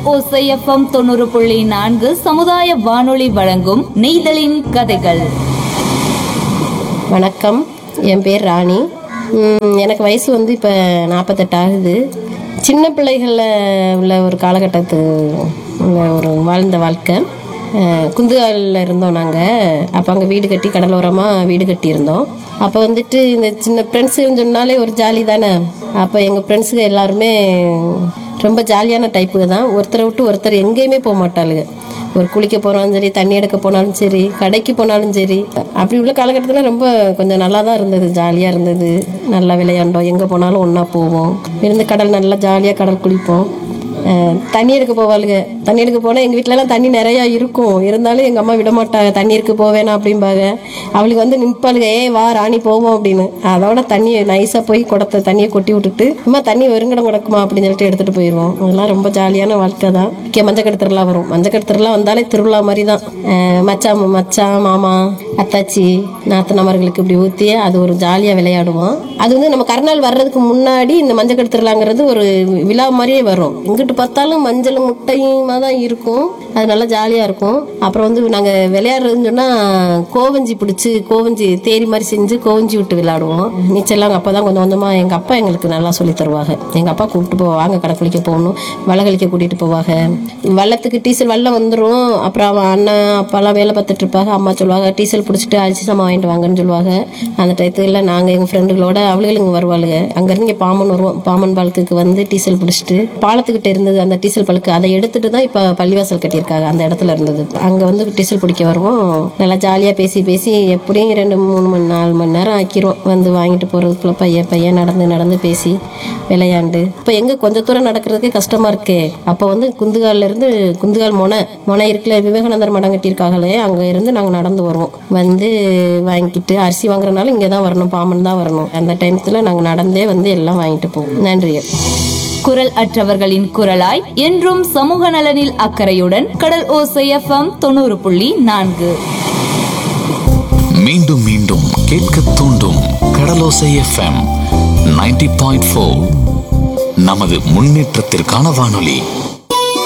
ஓசைஎஃப்எம் தொண்ணூறு புள்ளி நான்கு சமுதாய வானொலி வழங்கும் நெய்தலின் கதைகள் வணக்கம் என் பேர் ராணி ம், எனக்கு வயசு வந்து இப்போ நாற்பத்தெட்டு ஆகுது சின்ன பிள்ளைகளில் உள்ள ஒரு காலகட்டத்து உள்ள ஒரு வாழ்ந்த வாழ்க்கை அஹ், குந்துகாலில் இருந்தோம் நாங்கள் அப்போ அங்கே வீடு கட்டி கடலோரமாக வீடு கட்டியிருந்தோம் அப்போ வந்துட்டு இந்த சின்ன ஃப்ரெண்ட்ஸுன்னு சொன்னாலே ஒரு ஜாலி தானே அப்போ எங்கள் ஃப்ரெண்ட்ஸுங்க எல்லாருமே ரொம்ப ஜாலியான டைப்புங்க தான் ஒருத்தரை விட்டு ஒருத்தர் எங்கேயுமே போக மாட்டாளுங்க ஒரு குளிக்க போனாலும் சரி தண்ணி எடுக்க போனாலும் சரி கடைக்கு போனாலும் சரி அப்படி உள்ள காலகட்டத்தில் ரொம்ப கொஞ்சம் நல்லா தான் இருந்தது ஜாலியாக இருந்தது நல்லா விளையாண்டோம் எங்கே போனாலும் ஒன்றா போவோம் இருந்து கடல் நல்லா ஜாலியாக கடல் குளிப்போம் அஹ் தண்ணி எடுக்க போவாளுங்க தண்ணி எடுக்க போனால் எங்கள் வீட்டிலலாம் தண்ணி நிறையா இருக்கும் இருந்தாலும் எங்கள் அம்மா விட மாட்டாங்க தண்ணி எடுக்க போவேனா அப்படிம்பாங்க அவளுக்கு வந்து நிற்பாளுங்க ஏய் வா ராணி போவோம் அப்படின்னு அதோட தண்ணியை நைஸாக போய் குடத்தை தண்ணியை கொட்டி விட்டுட்டு அம்மா தண்ணி வெறுங்கடம் கிடக்குமா அப்படின்னு சொல்லிட்டு எடுத்துகிட்டு போயிடுவோம் அதெல்லாம் ரொம்ப ஜாலியான வாழ்க்கை தான் இங்கே மஞ்சக்கடை திருவிழா வரும் மஞ்சக்கடை திருவிழா வந்தாலே திருவிழா மாதிரி தான் அஹ் மச்சான் மச்சான் மாமா அத்தாச்சி நாத்தனாமர்களுக்கு இப்படி ஊற்றி அது ஒரு ஜாலியாக விளையாடுவோம் அது வந்து நம்ம கருநாள் வர்றதுக்கு முன்னாடி இந்த மஞ்சக்கடை திருவிழாங்கிறது ஒரு விழா மாதிரியே வரும் எங்கிட்டு பார்த்தாலும் மஞ்சள் முட்டையுமா தான் இருக்கும் அது நல்லா ஜாலியாக இருக்கும் அப்புறம் வந்து நாங்கள் விளையாடுறதுன்னு சொன்னால் கோவஞ்சி பிடிச்சி கோவஞ்சி தேரி மாதிரி செஞ்சு கோவஞ்சி விட்டு விளையாடுவோம் நீச்சல்லாம் அப்போ தான் கொஞ்சம் கொஞ்சமாக எங்கள் அப்பா எங்களுக்கு நல்லா சொல்லி தருவாங்க எங்கள் அப்பா கூப்பிட்டு போவாங்க வாங்க கடை குளிக்க போகணும் வலை கழிக்க கூட்டிகிட்டு போவாங்க வெள்ளத்துக்கு டீசல் வெள்ளம் வந்துடும் அப்புறம் அவன் அண்ணன் அப்பாலாம் வேலை பார்த்துட்டு இருப்பாங்க அம்மா சொல்லுவாங்க டீசல் பிடிச்சிட்டு அரிசி சாமான் வாங்கிட்டு வாங்கன்னு சொல்லுவாங்க அந்த டயத்துல நாங்கள் எங்கள் ஃப்ரெண்டுகளோட அவளுகளுங்க வருவாளுங்க அங்கேருந்து இங்கே பாமன் வருவோம் பாமன் பாலத்துக்கு வந்து டீசல் பிடிச்சிட்டு பாலத்துக்கிட்ட இருந்தது அந்த டீசல் பழுக்கு அதை எடுத்துட்டு தான் இப்போ பள்ளிவாசல் கட்டியிருக்காங்க அந்த இடத்துல இருந்தது அங்கே வந்து டீசல் பிடிக்க வருவோம் நல்லா ஜாலியாக பேசி பேசி எப்படியும் ரெண்டு மூணு மணி நாலு மணி நேரம் ஆக்கிரும் வந்து வாங்கிட்டு போகிறதுக்குள்ள பையன் பையன் நடந்து நடந்து பேசி விளையாண்டு இப்போ எங்கே கொஞ்ச தூரம் நடக்கிறதுக்கே கஷ்டமா இருக்கே அப்போ வந்து குந்துகால்ல இருந்து குந்துகால் மொனை மொனை இருக்குல்ல விவேகானந்தர் மடம் கட்டியிருக்காங்களே அங்கே இருந்து நாங்கள் நடந்து வருவோம் வந்து வாங்கிட்டு அரிசி வாங்குறதுனால இங்கே தான் வரணும் பாமன் தான் வரணும் அந்த டைமத்தில் நாங்கள் நடந்தே வந்து எல்லாம் வாங்கிட்டு போவோம் நன்றி குரல் அற்றவர்களின் குரலாய் என்றும் சமூக நலனில் அக்கறையுடன் கடல் ஓசைஎஃப்எம் தொண்ணூறு புள்ளி நான்கு மீண்டும் மீண்டும் கேட்க தூண்டும் கடலோசை எஃப்எம் 90.4 பாயிண்ட் நமது முன்னேற்றத்திற்கான வானொலி